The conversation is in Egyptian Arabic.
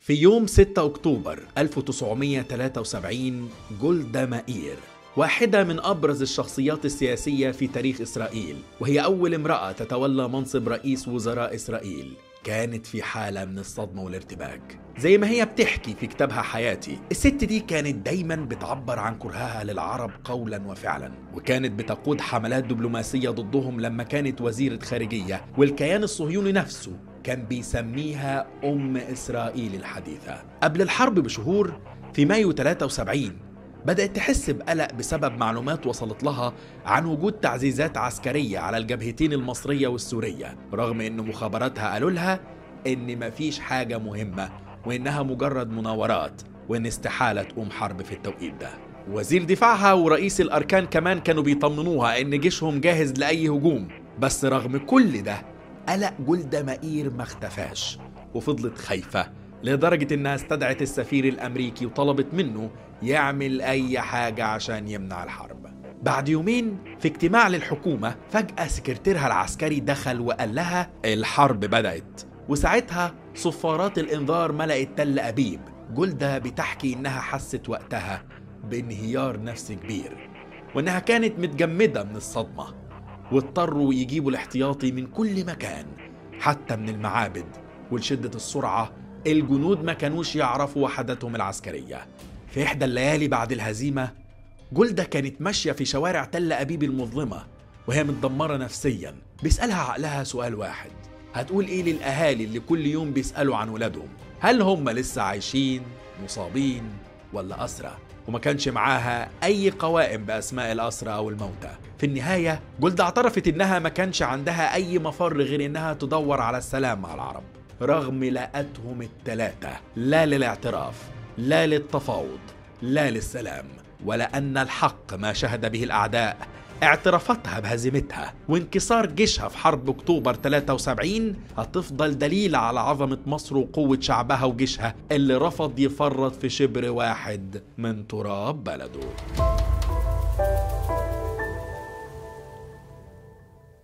في يوم 6 أكتوبر 1973 جولدا مائير واحدة من أبرز الشخصيات السياسية في تاريخ إسرائيل وهي أول امرأة تتولى منصب رئيس وزراء إسرائيل كانت في حالة من الصدمة والارتباك زي ما هي بتحكي في كتابها حياتي الست دي كانت دايما بتعبر عن كرهها للعرب قولا وفعلا وكانت بتقود حملات دبلوماسية ضدهم لما كانت وزيرة خارجية والكيان الصهيوني نفسه كان بيسميها أم إسرائيل الحديثة قبل الحرب بشهور في مايو 73 بدأت تحس بقلق بسبب معلومات وصلت لها عن وجود تعزيزات عسكرية على الجبهتين المصرية والسورية رغم أن مخابراتها قالوا لها أن مفيش حاجة مهمة وإنها مجرد مناورات وإن استحالة تقوم حرب في التوقيت ده وزير دفاعها ورئيس الأركان كمان كانوا بيطمنوها إن جيشهم جاهز لأي هجوم بس رغم كل ده قلق جولدا مائير ما اختفاش وفضلت خايفة لدرجة إنها استدعت السفير الأمريكي وطلبت منه يعمل أي حاجة عشان يمنع الحرب بعد يومين في اجتماع للحكومة فجأة سكرتيرها العسكري دخل وقال لها الحرب بدأت وساعتها صفارات الإنذار ملأت تل أبيب جولدا بتحكي إنها حست وقتها بانهيار نفسي كبير وإنها كانت متجمدة من الصدمة واضطروا يجيبوا الاحتياطي من كل مكان حتى من المعابد ولشدة السرعة الجنود ما كانوش يعرفوا وحدتهم العسكرية في إحدى الليالي بعد الهزيمة جولدا كانت ماشية في شوارع تل أبيب المظلمة وهي متدمرة نفسيا بيسألها عقلها سؤال واحد هتقول إيه للأهالي اللي كل يوم بيسألوا عن ولادهم هل هم لسه عايشين مصابين ولا أسرى وما كانش معاها أي قوائم بأسماء الأسرى أو الموتى في النهاية جولدا اعترفت إنها ما كانش عندها أي مفر غير إنها تدور على السلام مع العرب رغم لقتهم التلاتة لا للاعتراف لا للتفاوض لا للسلام ولأن الحق ما شهد به الأعداء اعترافاتها بهزيمتها وانكسار جيشها في حرب أكتوبر 73 هتفضل دليل على عظمة مصر وقوة شعبها وجيشها اللي رفض يفرط في شبر واحد من تراب بلده